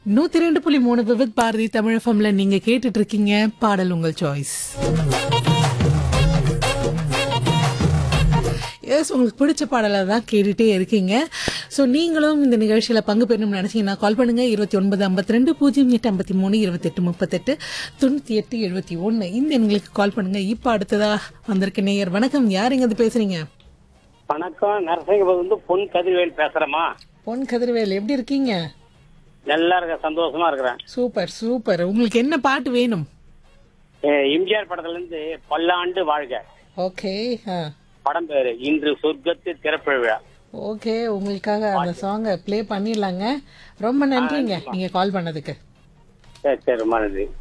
நூத்தி ரெண்டு புள்ளி மூணு விவித் பாரதி தமிழ் எஃப்எம்ல நீங்க கேட்டுட்டு இருக்கீங்க பாடல் உங்கள் சாய்ஸ் எஸ் உங்களுக்கு பிடிச்ச பாடலை தான் கேட்டுட்டே இருக்கீங்க ஸோ நீங்களும் இந்த நிகழ்ச்சியில் பங்கு பெறணும்னு நினச்சிங்கன்னா கால் பண்ணுங்க இருபத்தி ஒன்பது ஐம்பத்தி ரெண்டு பூஜ்ஜியம் எட்டு ஐம்பத்தி மூணு இருபத்தெட்டு முப்பத்தெட்டு தொண்ணூற்றி எட்டு எழுபத்தி ஒன்று இந்த எங்களுக்கு கால் பண்ணுங்க இப்போ அடுத்ததா வந்திருக்க நேயர் வணக்கம் யார் இங்க இருந்து பேசுறீங்க வணக்கம் நரசிங்கபுரம் வந்து பொன் கதிர்வேல் பேசுறேம்மா பொன் கதிர்வேல் எப்படி இருக்கீங்க நல்லா இருக்க சந்தோஷமா இருக்கிறேன் சூப்பர் சூப்பர் உங்களுக்கு என்ன பாட்டு வேணும் அஹ் எம்ஜிஆர் படத்துல இருந்து பல்லாண்டு வாழ்க ஓகே ஆ படம் பேரு இன்று சொர்க்கத்து திறப்பு விழா ஓகே உங்களுக்காக அந்த சாங்கை ப்ளே பண்ணிடலாங்க ரொம்ப நன்றிங்க நீங்க கால் பண்ணதுக்கு சரி சரி நன்றி